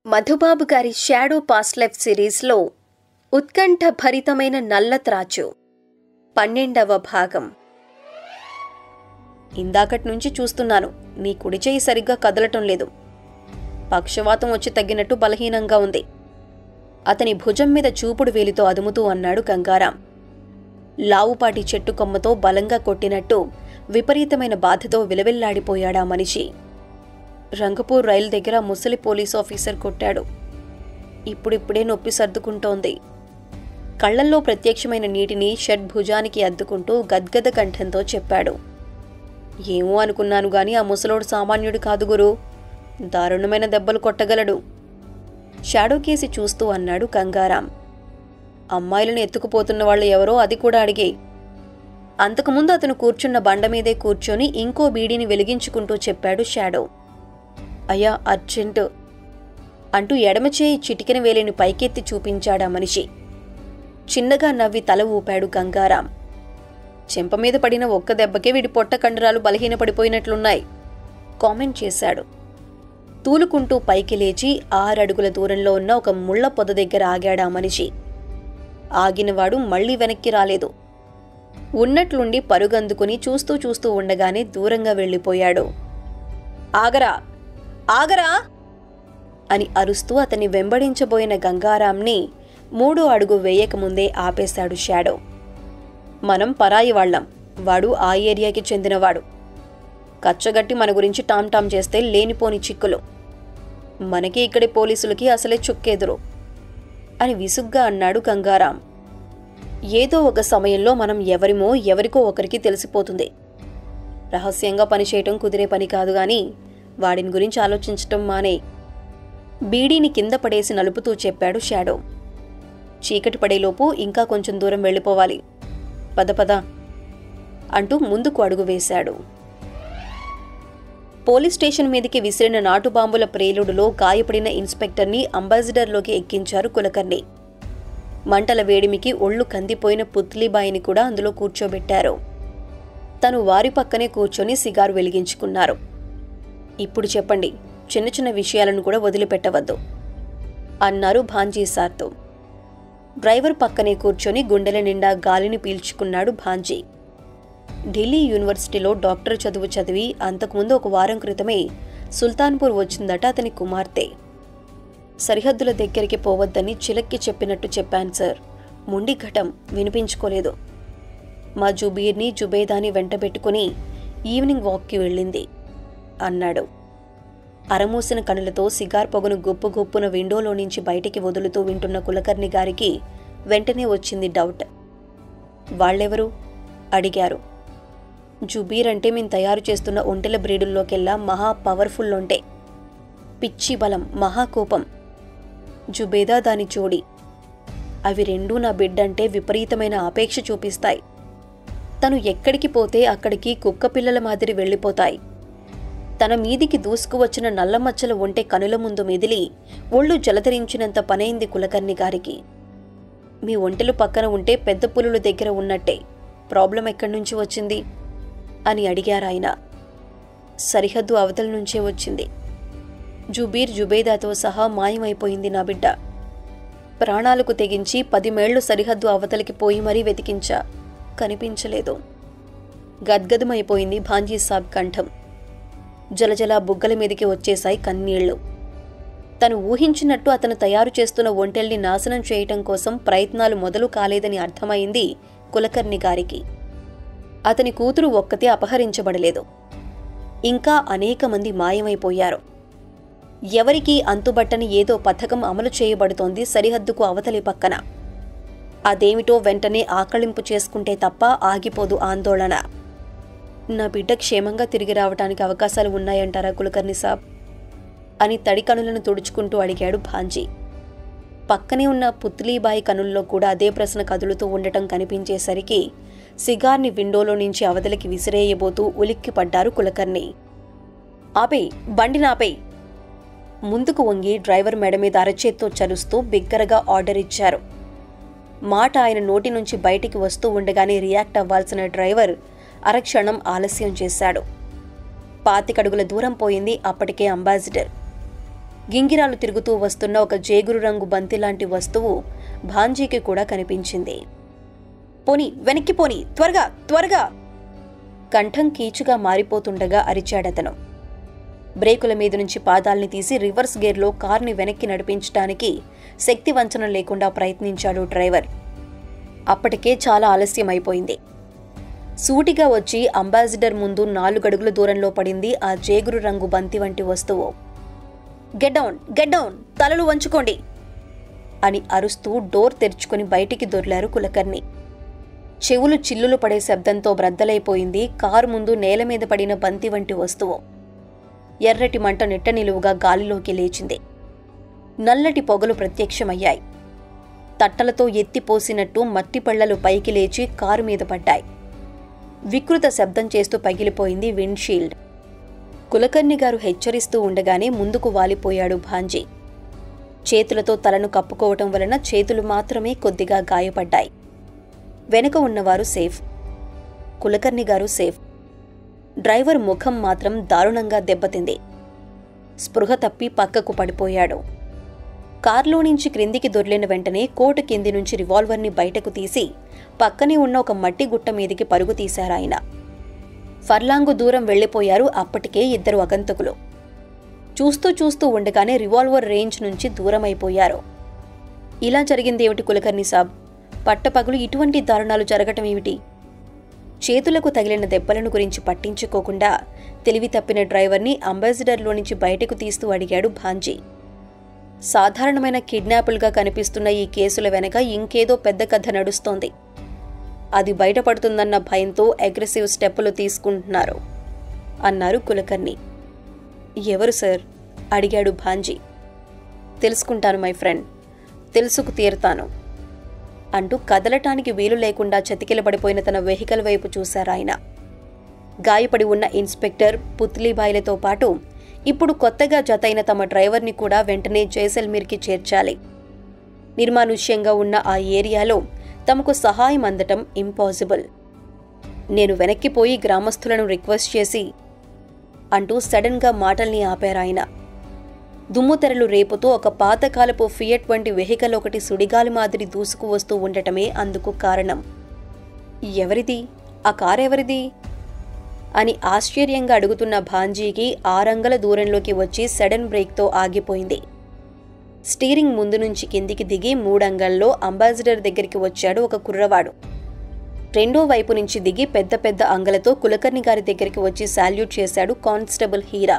మధుబాబు గారి shadow past life సిరీస్లో ఉత్కంఠ భరితమైన నల్ల త్రాచు పన్నెండవ భాగం ఇందాకటి నుంచి చూస్తున్నాను నీ కుడి చేయి సరిగ్గా కదలటం లేదు పక్షవాతం వచ్చి తగ్గినట్టు బలహీనంగా ఉంది అతని భుజం మీద చూపుడు వేలితో అదుముతూ అన్నాడు గంగారాం లావుపాటి చెట్టు కొమ్మతో బలంగా కొట్టినట్టు విపరీతమైన బాధతో విలవిల్లాడిపోయాడా మనిషి రంగపూర్ రైలు దగ్గర ముసలి పోలీస్ ఆఫీసర్ కొట్టాడు ఇప్పుడిప్పుడే నొప్పి సర్దుకుంటోంది కళ్లల్లో ప్రత్యక్షమైన నీటిని షడ్ భుజానికి అద్దుకుంటూ గద్గద కంఠంతో చెప్పాడు ఏమో అనుకున్నాను గాని ఆ ముసలోడు సామాన్యుడు కాదు గురు దారుణమైన దెబ్బలు కొట్టగలడు షాడో కేసి చూస్తూ అన్నాడు గంగారాం అమ్మాయిలను ఎత్తుకుపోతున్న వాళ్ళు ఎవరో అది కూడా అడిగే అంతకుముందు అతను కూర్చున్న బండ మీదే కూర్చొని ఇంకో బీడీని వెలిగించుకుంటూ చెప్పాడు షాడో అయ్యా అర్జెంటు అంటూ ఎడమ చేయి చిటికెన వేలిని పైకెత్తి చూపించాడా మనిషి చిన్నగా నవ్వి తల ఊపాడు గంగారాం చెంప మీద పడిన ఒక్క దెబ్బకే వీడి పొట్ట కండరాలు బలహీనపడిపోయినట్లున్నాయి కామెంట్ చేశాడు తూలుకుంటూ పైకి లేచి ఆరడుగుల దూరంలో ఉన్న ఒక ముళ్ల పొద దగ్గర ఆగాడా మనిషి ఆగినవాడు మళ్ళీ వెనక్కి రాలేదు ఉన్నట్లుండి పరుగందుకుని చూస్తూ చూస్తూ ఉండగానే దూరంగా వెళ్ళిపోయాడు ఆగరా ఆగరా అని అరుస్తూ అతన్ని వెంబడించబోయిన గంగారాంని మూడో అడుగు వేయకముందే ఆపేశాడు షాడో మనం పరాయి వాళ్ళం వాడు ఆ ఏరియాకి చెందినవాడు కచ్చగట్టి మన గురించి టామ్ టామ్ చేస్తే లేనిపోని చిక్కులు మనకి ఇక్కడి పోలీసులకి అసలే చుక్కెదురు అని విసుగ్గా అన్నాడు గంగారాం ఏదో ఒక సమయంలో మనం ఎవరిమో ఎవరికో ఒకరికి తెలిసిపోతుంది రహస్యంగా పనిచేయటం కుదిరే పని కాదు గాని వాడిని గురించి ఆలోచించటం మానే బీడీని కింద పడేసి నలుపుతూ చెప్పాడు షాడో చీకటి పడేలోపు ఇంకా కొంచెం దూరం వెళ్ళిపోవాలి పద పద అంటూ ముందుకు అడుగు వేశాడు పోలీస్ స్టేషన్ మీదికి విసిరిన నాటుబాంబుల ప్రేలుడులో గాయపడిన ఇన్స్పెక్టర్ని అంబాసిడర్లోకి ఎక్కించారు కులకర్ణి మంటల వేడిమికి ఒళ్ళు కందిపోయిన పుత్లీబాయిని కూడా అందులో కూర్చోబెట్టారు తను వారి పక్కనే కూర్చొని సిగారు వెలిగించుకున్నారు ఇప్పుడు చెప్పండి చిన్న చిన్న విషయాలను కూడా వదిలిపెట్టవద్దు అన్నారు భాంజీ సార్తో డ్రైవర్ పక్కనే కూర్చొని గుండెల నిండా గాలిని పీల్చుకున్నాడు భాంజీ ఢిల్లీ యూనివర్సిటీలో డాక్టర్ చదువు చదివి అంతకుముందు ఒక వారం క్రితమే సుల్తాన్పూర్ వచ్చిందట అతని కుమార్తె సరిహద్దుల దగ్గరికి పోవద్దని చిలక్కి చెప్పినట్టు చెప్పాను సార్ ముండి ఘటం వినిపించుకోలేదు మా జుబీర్ని జుబేదాని వెంటబెట్టుకుని ఈవినింగ్ వాక్కి వెళ్ళింది అన్నాడు అరమూసిన కనులతో సిగార్ పొగను గుప్పు గుప్పున విండోలో నుంచి బయటికి వదులుతూ వింటున్న కులకర్ణి గారికి వెంటనే వచ్చింది డౌట్ వాళ్ళెవరు అడిగారు జుబీర్ అంటే మేము తయారు చేస్తున్న ఒంటెల బ్రీడుల్లోకెల్లా మహా పవర్ఫుల్ ఒంటె పిచ్చి బలం మహాకోపం జుబేదా దాని జోడి అవి రెండూ నా బిడ్డంటే విపరీతమైన ఆపేక్ష చూపిస్తాయి తను ఎక్కడికి పోతే అక్కడికి కుక్క పిల్లల మాదిరి వెళ్ళిపోతాయి తన మీదికి దూసుకువచ్చిన నల్లమచ్చల ఒంటె కనుల ముందు మెదిలి ఒళ్ళు జలధరించినంత పనైంది కులకర్ణి గారికి మీ ఒంటెలు పక్కన ఉంటే పెద్ద పులుల దగ్గర ఉన్నట్టే ప్రాబ్లం ఎక్కడి నుంచి వచ్చింది అని అడిగారాయన సరిహద్దు అవతల నుంచే వచ్చింది జుబీర్ జుబేదాతో సహా మాయమైపోయింది నా బిడ్డ ప్రాణాలకు తెగించి పది మేళ్లు సరిహద్దు అవతలికి పోయి మరీ వెతికించా కనిపించలేదు గద్గదమైపోయింది భాంజీ సాబ్ కంఠం జలజల బుగ్గల మీదికి వచ్చేశాయి కన్నీళ్లు తను ఊహించినట్టు అతను తయారు చేస్తున్న ఒంటెల్ని నాశనం చేయటం కోసం ప్రయత్నాలు మొదలు కాలేదని అర్థమైంది కులకర్ణి గారికి అతని కూతురు ఒక్కతే అపహరించబడలేదు ఇంకా అనేక మంది మాయమైపోయారు ఎవరికీ అంతుబట్టని ఏదో పథకం అమలు చేయబడుతోంది సరిహద్దుకు అవతలి పక్కన అదేమిటో వెంటనే ఆకళింపు చేసుకుంటే తప్ప ఆగిపోదు ఆందోళన నా బిడ్డ క్షేమంగా తిరిగి రావటానికి అవకాశాలు ఉన్నాయంటారా కులకర్ణి సాబ్ అని తడి కనులను తుడుచుకుంటూ అడిగాడు భాంజీ పక్కనే ఉన్న పుత్లీబాయి కనుల్లో కూడా అదే ప్రశ్న కదులుతూ ఉండటం కనిపించేసరికి సిగార్ని విండోలో నుంచి అవతలికి విసిరేయబోతూ ఉలిక్కి పడ్డారు కులకర్ణి ఆపేయ్ బండి నాపేయ్ ముందుకు వంగి డ్రైవర్ మెడ మీద అరచేత్తో చరుస్తూ బిగ్గరగా ఆర్డర్ ఇచ్చారు మాట ఆయన నోటి నుంచి బయటికి వస్తూ ఉండగానే రియాక్ట్ అవ్వాల్సిన డ్రైవర్ అరక్షణం ఆలస్యం చేశాడు పాతికడుగుల దూరం పోయింది అప్పటికే అంబాసిడర్ గింగిరాలు తిరుగుతూ వస్తున్న ఒక జేగురు రంగు బంతి లాంటి వస్తువు భాంజీకి కూడా కనిపించింది పోని వెనక్కి పోని త్వరగా త్వరగా కంఠం కీచుగా మారిపోతుండగా అరిచాడతను బ్రేకుల మీద నుంచి పాదాల్ని తీసి రివర్స్ గేర్లో కార్ని వెనక్కి నడిపించడానికి శక్తి వంచన లేకుండా ప్రయత్నించాడు డ్రైవర్ అప్పటికే చాలా ఆలస్యం అయిపోయింది సూటిగా వచ్చి అంబాసిడర్ ముందు నాలుగడుగుల దూరంలో పడింది ఆ జేగురు రంగు బంతి వంటి వస్తువు గెట్ డౌన్ గెట్ డౌన్ తలలు వంచుకోండి అని అరుస్తూ డోర్ తెరుచుకుని బయటికి దొర్లారు కులకర్ణి చెవులు చిల్లులు పడే శబ్దంతో బ్రద్దలైపోయింది కారు ముందు నేల మీద పడిన బంతి వంటి వస్తువు ఎర్రటి మంట నిట్ట నిలువుగా గాలిలోకి లేచింది నల్లటి పొగలు ప్రత్యక్షమయ్యాయి తట్టలతో ఎత్తిపోసినట్టు మట్టి పళ్లలు పైకి లేచి కారు మీద పడ్డాయి వికృత శబ్దం చేస్తూ పగిలిపోయింది విండ్షీల్డ్ కులకర్ణి గారు హెచ్చరిస్తూ ఉండగానే ముందుకు వాలిపోయాడు భాంజీ చేతులతో తలను కప్పుకోవటం వలన చేతులు మాత్రమే కొద్దిగా గాయపడ్డాయి వెనుక ఉన్నవారు సేఫ్ కులకర్ణి గారు సేఫ్ డ్రైవర్ ముఖం మాత్రం దారుణంగా దెబ్బతింది స్పృహ తప్పి పక్కకు పడిపోయాడు కార్లో నుంచి క్రిందికి దొర్లిన వెంటనే కోటు కింది నుంచి రివాల్వర్ని బయటకు తీసి పక్కనే ఉన్న ఒక మట్టి గుట్ట మీదికి పరుగు తీశారాయన ఫర్లాంగు దూరం వెళ్లిపోయారు అప్పటికే ఇద్దరు అగంతకులు చూస్తూ చూస్తూ ఉండగానే రివాల్వర్ రేంజ్ నుంచి దూరమైపోయారు ఇలా జరిగిందేమిటి కులకర్ణి సాబ్ పట్టపగలు ఇటువంటి దారుణాలు జరగటం ఏమిటి చేతులకు తగిలిన దెబ్బలను గురించి పట్టించుకోకుండా తెలివి తప్పిన డ్రైవర్ని అంబాసిడర్లో నుంచి బయటకు తీస్తూ అడిగాడు భాంజీ సాధారణమైన కిడ్నాపులుగా కనిపిస్తున్న ఈ కేసుల వెనక ఇంకేదో పెద్ద కథ నడుస్తోంది అది బయటపడుతుందన్న భయంతో అగ్రెసివ్ స్టెప్పులు తీసుకుంటున్నారు అన్నారు కులకర్ణి ఎవరు సార్ అడిగాడు భాంజీ తెలుసుకుంటాను మై ఫ్రెండ్ తెలుసుకు తీరుతాను అంటూ కదలటానికి వీలు లేకుండా చతికిలబడిపోయిన తన వెహికల్ వైపు చూశారాయన గాయపడి ఉన్న ఇన్స్పెక్టర్ పుత్లీబాయిలతో పాటు ఇప్పుడు కొత్తగా జతైన తమ డ్రైవర్ని కూడా వెంటనే జైసల్మీర్కి చేర్చాలి నిర్మానుష్యంగా ఉన్న ఆ ఏరియాలో తమకు సహాయం అందటం ఇంపాసిబుల్ నేను వెనక్కిపోయి గ్రామస్తులను రిక్వెస్ట్ చేసి అంటూ సడన్గా మాటల్ని ఆపారాయన దుమ్ముతెరలు రేపుతూ ఒక పాతకాలపు ఫియట్ వంటి వెహికల్ ఒకటి సుడిగాలి మాదిరి దూసుకు వస్తూ ఉండటమే అందుకు కారణం ఎవరిది ఆ కారెవరిది అని ఆశ్చర్యంగా అడుగుతున్న భాంజీకి ఆరంగల దూరంలోకి వచ్చి సడన్ బ్రేక్తో ఆగిపోయింది స్టీరింగ్ ముందు నుంచి కిందికి దిగి మూడంగల్లో అంబాసిడర్ దగ్గరికి వచ్చాడు ఒక కుర్రవాడు రెండో వైపు నుంచి దిగి పెద్ద పెద్ద అంగలతో కులకర్ణి గారి దగ్గరికి వచ్చి శాల్యూట్ చేశాడు కానిస్టేబుల్ హీరా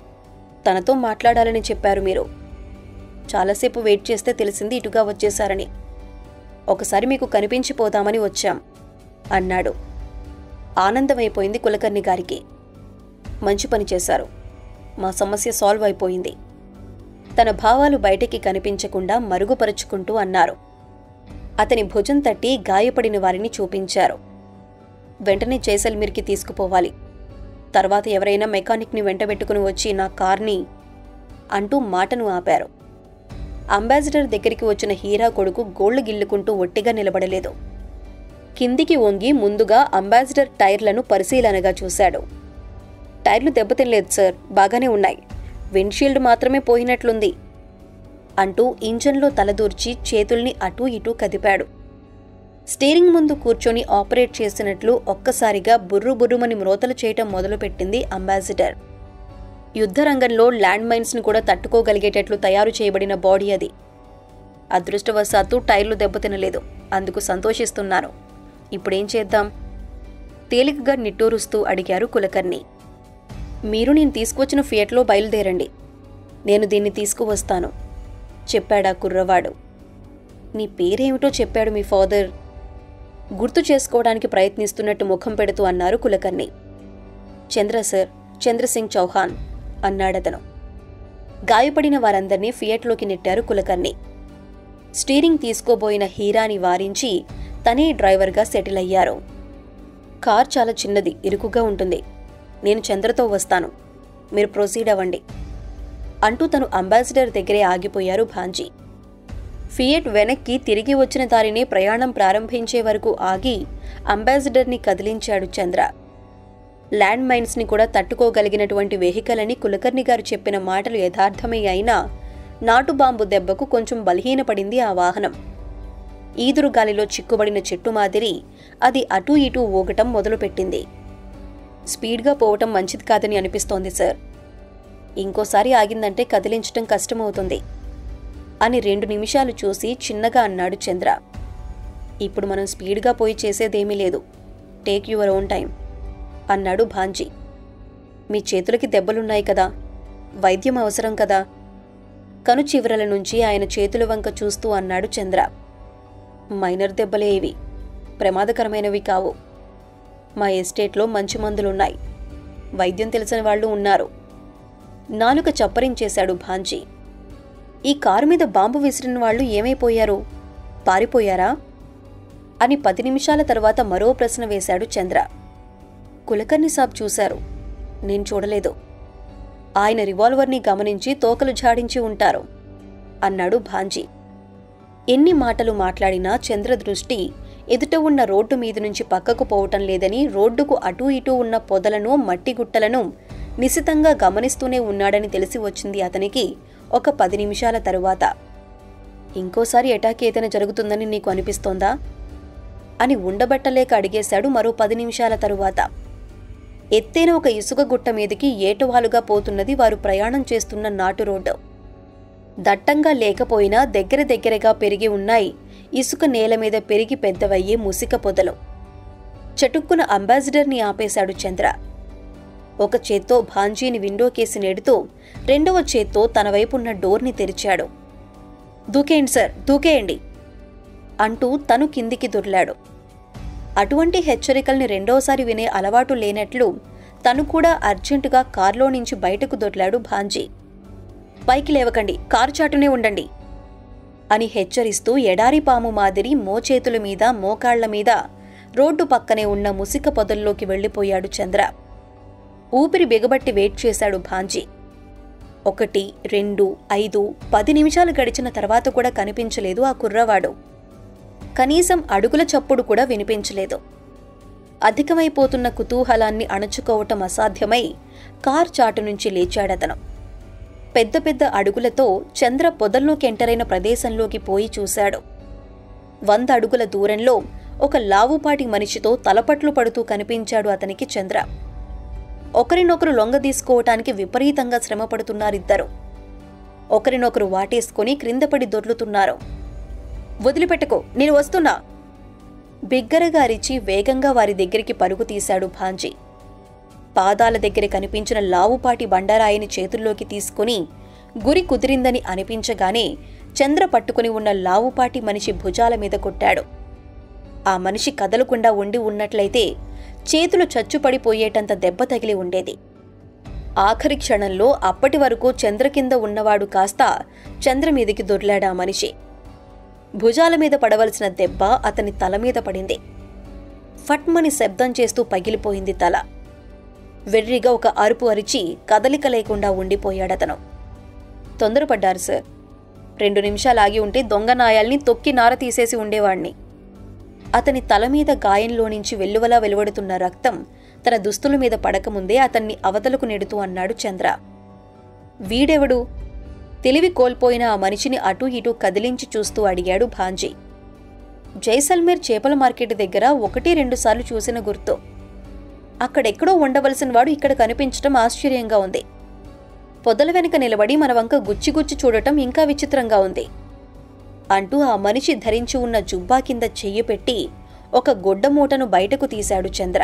తనతో మాట్లాడాలని చెప్పారు మీరు చాలాసేపు వెయిట్ చేస్తే తెలిసింది ఇటుగా వచ్చేశారని ఒకసారి మీకు కనిపించిపోదామని వచ్చాం అన్నాడు ఆనందమైపోయింది కులకర్ణి గారికి మంచి పని చేశారు మా సమస్య సాల్వ్ అయిపోయింది తన భావాలు బయటికి కనిపించకుండా మరుగుపరుచుకుంటూ అన్నారు అతని భుజం తట్టి గాయపడిన వారిని చూపించారు వెంటనే జైసల్మీర్కి తీసుకుపోవాలి తర్వాత ఎవరైనా మెకానిక్ని వెంటబెట్టుకుని వచ్చి నా కార్ని అంటూ మాటను ఆపారు అంబాసిడర్ దగ్గరికి వచ్చిన హీరా కొడుకు గోళ్లు గిల్లుకుంటూ ఒట్టిగా నిలబడలేదు కిందికి వంగి ముందుగా అంబాసిడర్ టైర్లను పరిశీలనగా చూశాడు టైర్లు దెబ్బతినలేదు సార్ బాగానే ఉన్నాయి విండ్షీల్డ్ మాత్రమే పోయినట్లుంది అంటూ ఇంజన్లో తలదూర్చి చేతుల్ని అటూ ఇటూ కదిపాడు స్టీరింగ్ ముందు కూర్చొని ఆపరేట్ చేసినట్లు ఒక్కసారిగా బుర్రు బుర్రుమని మ్రోతలు చేయటం మొదలుపెట్టింది అంబాసిడర్ యుద్ధరంగంలో ల్యాండ్ మైన్స్ని కూడా తట్టుకోగలిగేటట్లు తయారు చేయబడిన బాడీ అది అదృష్టవశాత్తు టైర్లు దెబ్బతినలేదు అందుకు సంతోషిస్తున్నాను ఇప్పుడేం చేద్దాం తేలికగా నిట్టూరుస్తూ అడిగారు కులకర్ణి మీరు నేను తీసుకువచ్చిన ఫియట్లో బయలుదేరండి నేను దీన్ని తీసుకువస్తాను చెప్పాడా కుర్రవాడు నీ పేరేమిటో చెప్పాడు మీ ఫాదర్ గుర్తు చేసుకోవడానికి ప్రయత్నిస్తున్నట్టు ముఖం పెడుతూ అన్నారు కులకర్ణి చంద్ర సార్ చంద్రసింగ్ చౌహాన్ అన్నాడతను గాయపడిన వారందర్నీ ఫియట్లోకి నెట్టారు కులకర్ణి స్టీరింగ్ తీసుకోబోయిన హీరాని వారించి తనే డ్రైవర్గా సెటిల్ అయ్యారు కార్ చాలా చిన్నది ఇరుకుగా ఉంటుంది నేను చంద్రతో వస్తాను మీరు ప్రొసీడ్ అవ్వండి అంటూ తను అంబాసిడర్ దగ్గరే ఆగిపోయారు భాంజీ ఫియట్ వెనక్కి తిరిగి వచ్చిన దారినే ప్రయాణం ప్రారంభించే వరకు ఆగి అంబాసిడర్ని కదిలించాడు చంద్ర ల్యాండ్ మైన్స్ని కూడా తట్టుకోగలిగినటువంటి వెహికల్ అని కులకర్ణి గారు చెప్పిన మాటలు యథార్థమే అయినా నాటు బాంబు దెబ్బకు కొంచెం బలహీనపడింది ఆ వాహనం ఈదురు గాలిలో చిక్కుబడిన చెట్టు మాదిరి అది అటూ ఇటూ ఊగటం మొదలుపెట్టింది స్పీడ్గా పోవటం మంచిది కాదని అనిపిస్తోంది సార్ ఇంకోసారి ఆగిందంటే కదిలించటం కష్టమవుతుంది అని రెండు నిమిషాలు చూసి చిన్నగా అన్నాడు చంద్ర ఇప్పుడు మనం స్పీడ్గా పోయి చేసేదేమీ లేదు టేక్ యువర్ ఓన్ టైం అన్నాడు భాంజీ మీ చేతులకి దెబ్బలున్నాయి కదా వైద్యం అవసరం కదా కను చివరల నుంచి ఆయన చేతుల వంక చూస్తూ అన్నాడు చంద్ర మైనర్ దెబ్బలే ఇవి ప్రమాదకరమైనవి కావు మా ఎస్టేట్లో మంచి మందులున్నాయి వైద్యం తెలిసిన వాళ్ళు ఉన్నారు నాలుక చప్పరించేశాడు భాంజీ ఈ కారు మీద బాంబు విసిరిన వాళ్ళు ఏమైపోయారు పారిపోయారా అని పది నిమిషాల తర్వాత మరో ప్రశ్న వేశాడు చంద్ర కులకర్ణి సాబ్ చూశారు నేను చూడలేదు ఆయన రివాల్వర్ని గమనించి తోకలు ఝాడించి ఉంటారు అన్నాడు భాంజీ ఎన్ని మాటలు మాట్లాడినా చంద్ర దృష్టి ఎదుట ఉన్న రోడ్డు మీద నుంచి పక్కకు పోవటం లేదని రోడ్డుకు అటూ ఇటూ ఉన్న పొదలను మట్టి గుట్టలను నిశితంగా గమనిస్తూనే ఉన్నాడని తెలిసి వచ్చింది అతనికి ఒక పది నిమిషాల తరువాత ఇంకోసారి ఎటాక్ ఏదైనా జరుగుతుందని నీకు అనిపిస్తోందా అని ఉండబట్టలేక అడిగేశాడు మరో పది నిమిషాల తరువాత ఎత్తైన ఒక ఇసుక గుట్ట మీదకి ఏటువాలుగా పోతున్నది వారు ప్రయాణం చేస్తున్న నాటు రోడ్డు దట్టంగా లేకపోయినా దగ్గర దగ్గరగా పెరిగి ఉన్నాయి ఇసుక నేల మీద పెరిగి పెద్దవయ్యే ముసిక పొదలు చటుక్కున అంబాసిడర్ని ఆపేశాడు చంద్ర ఒక చేత్తో భాంజీని విండోకేసి నెడుతూ రెండవ చేత్తో తన వైపున్న డోర్ని తెరిచాడు దూకేయండి సార్ దూకేయండి అంటూ తను కిందికి దొర్లాడు అటువంటి హెచ్చరికల్ని రెండోసారి వినే అలవాటు లేనట్లు తను కూడా అర్జెంటుగా కార్లో నుంచి బయటకు దొర్లాడు భాంజీ పైకి లేవకండి కారు చాటునే ఉండండి అని హెచ్చరిస్తూ ఎడారి పాము మాదిరి మోచేతుల మీద మోకాళ్ల మీద రోడ్డు పక్కనే ఉన్న ముసిక పొదల్లోకి వెళ్ళిపోయాడు చంద్ర ఊపిరి బిగబట్టి వెయిట్ చేశాడు భాంజీ ఒకటి రెండు ఐదు పది నిమిషాలు గడిచిన తర్వాత కూడా కనిపించలేదు ఆ కుర్రవాడు కనీసం అడుగుల చప్పుడు కూడా వినిపించలేదు అధికమైపోతున్న కుతూహలాన్ని అణచుకోవటం అసాధ్యమై కార్ చాటు నుంచి లేచాడతను పెద్ద పెద్ద అడుగులతో చంద్ర పొదల్లోకి ఎంటరైన ప్రదేశంలోకి పోయి చూశాడు వంద అడుగుల దూరంలో ఒక లావుపాటి మనిషితో తలపట్లు పడుతూ కనిపించాడు అతనికి చంద్ర ఒకరినొకరు లొంగదీసుకోవటానికి విపరీతంగా శ్రమపడుతున్నారిద్దరు ఒకరినొకరు వాటేసుకొని క్రిందపడి దొర్లుతున్నారు వదిలిపెట్టకో నేను వస్తున్నా బిగ్గరగా అరిచి వేగంగా వారి దగ్గరికి పరుగు తీశాడు భాంజీ పాదాల దగ్గర కనిపించిన లావుపాటి బండరాయిని చేతుల్లోకి తీసుకుని గురి కుదిరిందని అనిపించగానే చంద్ర పట్టుకుని ఉన్న లావుపాటి మనిషి భుజాల మీద కొట్టాడు ఆ మనిషి కదలకుండా ఉండి ఉన్నట్లయితే చేతులు చచ్చుపడిపోయేటంత దెబ్బ తగిలి ఉండేది ఆఖరి క్షణంలో అప్పటి వరకు చంద్ర కింద ఉన్నవాడు కాస్త చంద్ర మీదికి దొర్లాడా మనిషి భుజాల మీద పడవలసిన దెబ్బ అతని తల మీద పడింది ఫట్మని శబ్దం చేస్తూ పగిలిపోయింది తల వెర్రిగా ఒక అరుపు అరిచి కదలిక లేకుండా ఉండిపోయాడతను తొందరపడ్డారు సార్ రెండు నిమిషాలు ఆగి ఉంటే దొంగ నాయాల్ని తొక్కి నార తీసేసి ఉండేవాణ్ణి అతని తల మీద గాయంలో నుంచి వెల్లువలా వెలువడుతున్న రక్తం తన దుస్తుల మీద పడకముందే అతన్ని అవతలకు నెడుతూ అన్నాడు చంద్ర వీడెవడు తెలివి కోల్పోయిన ఆ మనిషిని అటూ ఇటూ కదిలించి చూస్తూ అడిగాడు భాంజీ జైసల్మేర్ చేపల మార్కెట్ దగ్గర ఒకటి రెండు సార్లు చూసిన గుర్తు అక్కడెక్కడో ఉండవలసిన వాడు ఇక్కడ కనిపించటం ఆశ్చర్యంగా ఉంది పొదల వెనుక నిలబడి మన వంక గుచ్చిగుచ్చి చూడటం ఇంకా విచిత్రంగా ఉంది అంటూ ఆ మనిషి ధరించి ఉన్న జుబ్బా కింద చెయ్యి పెట్టి ఒక గొడ్డ మూటను బయటకు తీశాడు చంద్ర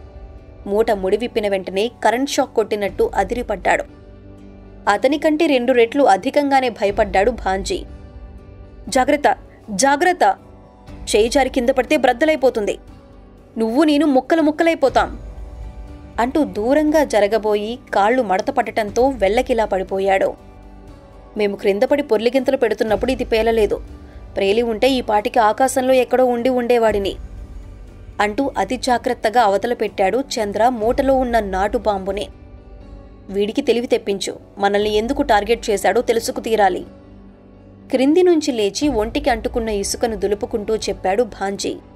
మూట ముడివిప్పిన వెంటనే కరెంట్ షాక్ కొట్టినట్టు అదిరిపడ్డాడు అతనికంటే రెండు రెట్లు అధికంగానే భయపడ్డాడు భాంజీ జాగ్రత్త జాగ్రత్త చేయి జారి కింద పడితే బ్రద్దలైపోతుంది నువ్వు నేను ముక్కలు ముక్కలైపోతాం అంటూ దూరంగా జరగబోయి కాళ్ళు మడత పట్టడంతో వెల్లకిలా పడిపోయాడు మేము క్రిందపడి పొర్లిగింతలు పెడుతున్నప్పుడు ఇది పేలలేదు ప్రేలి ఉంటే ఈ పాటికి ఆకాశంలో ఎక్కడో ఉండి ఉండేవాడిని అంటూ అతి జాగ్రత్తగా అవతల పెట్టాడు చంద్ర మూటలో ఉన్న నాటు బాంబుని వీడికి తెలివి తెప్పించు మనల్ని ఎందుకు టార్గెట్ చేశాడో తెలుసుకు తీరాలి క్రింది నుంచి లేచి ఒంటికి అంటుకున్న ఇసుకను దులుపుకుంటూ చెప్పాడు భాంజీ